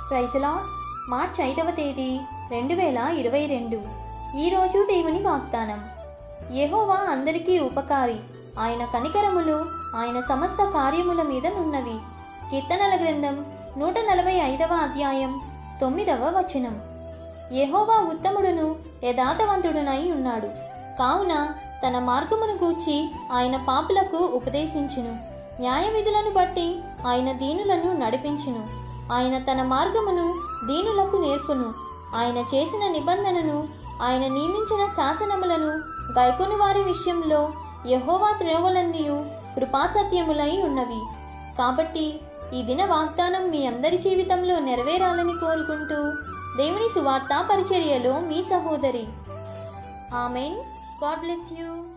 ప్రైసలా March ఐదవ తేదీ రెండు వేల ఇరవై రెండు ఈరోజు దేవుని వాగ్దానం యెహోవా అందరికీ ఉపకారి ఆయన కనికరములు ఆయన సమస్త కార్యముల మీద నున్నవి కీర్తనల గ్రంథం నూట నలభై ఐదవ అధ్యాయం తొమ్మిదవ వచనం యెహోవా ఉత్తముడును యథార్థవంతుడునై ఉన్నాడు కావున తన మార్గమును గూర్చి ఆయన పాపులకు ఉపదేశించును న్యాయ విధులను బట్టి ఆయన దీనులను నడిపించును ఆయన తన మార్గమును దీనులకు నేర్పును ఆయన చేసిన నిబంధనను ఆయన నియమించిన శాసనములను గైకొని వారి విషయంలో యహోవా త్రోవలన్నీయు కృపాసత్యములై ఉన్నవి కాబట్టి ఈ దిన వాగ్దానం మీ అందరి జీవితంలో నెరవేరాలని కోరుకుంటూ దేవుని సువార్త పరిచర్యలో మీ సహోదరి ఆమెన్ గాడ్ బ్లెస్ యూ